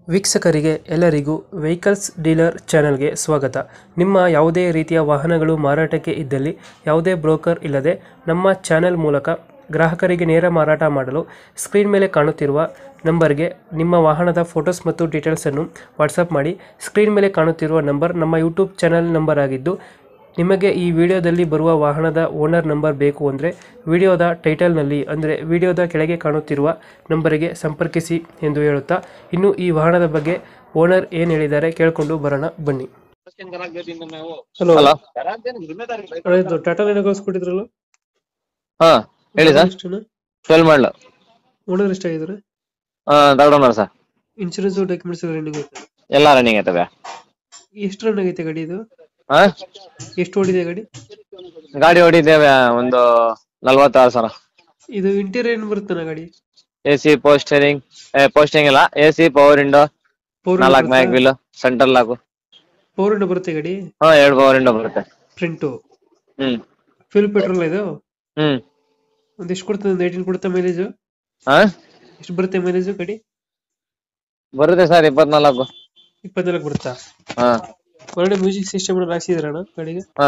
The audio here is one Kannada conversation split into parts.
ವೀಕ್ಷಕರಿಗೆ ಎಲ್ಲರಿಗೂ ವೆಹಿಕಲ್ಸ್ ಡೀಲರ್ ಚಾನೆಲ್ಗೆ ಸ್ವಾಗತ ನಿಮ್ಮ ಯಾವುದೇ ರೀತಿಯ ವಾಹನಗಳು ಮಾರಾಟಕ್ಕೆ ಇದ್ದಲ್ಲಿ ಯಾವುದೇ ಬ್ರೋಕರ್ ಇಲ್ಲದೆ ನಮ್ಮ ಚಾನೆಲ್ ಮೂಲಕ ಗ್ರಾಹಕರಿಗೆ ನೇರ ಮಾರಾಟ ಮಾಡಲು ಸ್ಕ್ರೀನ್ ಮೇಲೆ ಕಾಣುತ್ತಿರುವ ನಂಬರ್ಗೆ ನಿಮ್ಮ ವಾಹನದ ಫೋಟೋಸ್ ಮತ್ತು ಡೀಟೇಲ್ಸನ್ನು ವಾಟ್ಸಪ್ ಮಾಡಿ ಸ್ಕ್ರೀನ್ ಮೇಲೆ ಕಾಣುತ್ತಿರುವ ನಂಬರ್ ನಮ್ಮ ಯೂಟ್ಯೂಬ್ ಚಾನೆಲ್ ನಂಬರ್ ಆಗಿದ್ದು ನಿಮಗೆ ಈ ವಿಡಿಯೋದಲ್ಲಿ ಬರುವ ವಾಹನದ ಓನರ್ ನಂಬರ್ ಬೇಕು ಅಂದರೆ ವಿಡಿಯೋದ ಟೈಟಲ್ನಲ್ಲಿ ಅಂದರೆ ವಿಡಿಯೋದ ಕೆಳಗೆ ಕಾಣುತ್ತಿರುವ ನಂಬರಿಗೆ ಸಂಪರ್ಕಿಸಿ ಎಂದು ಹೇಳುತ್ತಾ ಇನ್ನು ಈ ವಾಹನದ ಬಗ್ಗೆ ಓನರ್ ಏನು ಹೇಳಿದ್ದಾರೆ ಕೇಳಿಕೊಂಡು ಬರೋಣ ಬನ್ನಿ ಹಲೋ ಹಲೋ ಇದು ಟಾಟಾ ನೇನ ಕಳಿಸ್ಕೊಟ್ಟಿದ್ರಲ್ಲ ಹಾ ಹೇಳಿ ಸರ್ ಟ್ವೆಲ್ ಮಾಡಲು ಓನರ್ ಎಷ್ಟಾಗಿದ್ದಾರೆ ಹಾ ತಗೊಂಡ್ರ ಸರ್ ಇನ್ಶೂರೆನ್ಸ್ ಡಾಕ್ಯುಮೆಂಟ್ಸ್ ಎಲ್ಲ ರನ್ನಿಂಗ್ ಐತೆ ಎಲ್ಲ ರನ್ನಿಂಗ್ ಐತವೆ ಎಷ್ಟು ರನ್ ಆಗೈತೆ ಗಾಡಿ ಇದು ಹಾ ಎಷ್ಟು ಓಡಿದೆ ಗಾಡಿ ಗಾಡಿ ಹೊಡಿದ್ದೇವೆ ಒಂದು ನಲ್ವತ್ತಾರು ಸಾವಿರ ಇದು ಇಂಟೀರಿಯರ್ ಏನು ಬರುತ್ತಾನ ಗಾಡಿ ಎ ಸಿ ಪೋಸ್ಟರಿಂಗ್ ಪೋಸ್ಟಿಂಗ್ ಇಲ್ಲ A C power window power ನಾಲ್ಕು mag wheel centre lock power window ಬರುತ್ತೆ ಗಾಡಿ ಹಾ ಎರಡು ಪವರ್ ವಿಂಡೋ ಬರುತ್ತೆ ಫ್ರಂಟು ಹ್ಮ್ ಫ್ಯೂಲ್ ಪೆಟ್ರೋಲ್ ಇದು ಹ್ಮ್ ಒಂದು ಎಷ್ಟು ಕೊಡ್ತದೆ ಒಂದು ಏಯ್ಟೀನ್ ಕೊಡುತ್ತೆ ಮೈಲೇಜು ಹಾ ಎಷ್ಟು ಬರುತ್ತೆ ಮೈಲೇಜು ಗಾಡಿ ಬರುತ್ತೆ ಸರ್ ಇಪ್ಪತ್ನಾಲ್ಕು ಇಪ್ಪತ್ನಾಲ್ಕು ಬರುತ್ತಾ ಹಾ ಹೊರಗಡೆ ಮ್ಯೂಸಿಕ್ ಸಿಸ್ಟಮ್ ಹಾಕ್ಸಿದ್ರಣ ಗಾಡಿಗೆ ಹಾ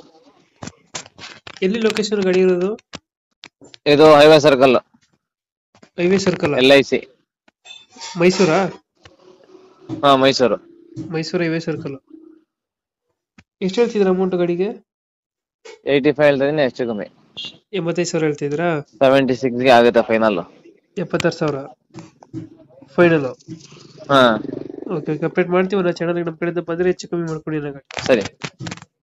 ಎಲ್ಲಿ ಲೊಕೇಶನ್ ಗಾಡಿ ಇರೋದು ಇದು highway circle highway circle L I C ಮೈಸೂರಾ ಹಾ ಮೈಸೂರು ಮೈಸೂರು ಹೈವೇ ಸರ್ಕಲ್ ಎಷ್ಟು ಹೇಳ್ತಿದ್ರ ಅಮೌಂಟ್ ಗಾಡಿಗೆ ಏಯ್ಟಿ ಫೈವ್ ಹೇಳ್ತೀನಿ ಹೆಚ್ಚು ಕಮ್ಮಿ ಎಂಬತ್ತೈದು ಸಾವಿರ ಹೇಳ್ತಿದ್ರಾ ಸೆವೆಂಟಿ ಸಿಕ್ಸ್ಗೆ ಆಗುತ್ತೆ ಫೈನಲ್ ಎಪ್ಪತ್ತಾರು ಸಾವಿರ ಫೈನಲ್ ಹಾ ಓಕೆ ಓಕೆ ಅಪ್ಡೇಟ್ ಮಾಡ್ತೀವಿ ನಾ ಚಾನಲ್ಗೆ ನಮ್ಮ ಕಡೆಯಿಂದ ಬಂದರೆ ಹೆಚ್ಚು ಕಮ್ಮಿ ಮಾಡ್ಕೊಡಿ ನಾ ಗಾಡಿ ಸರಿ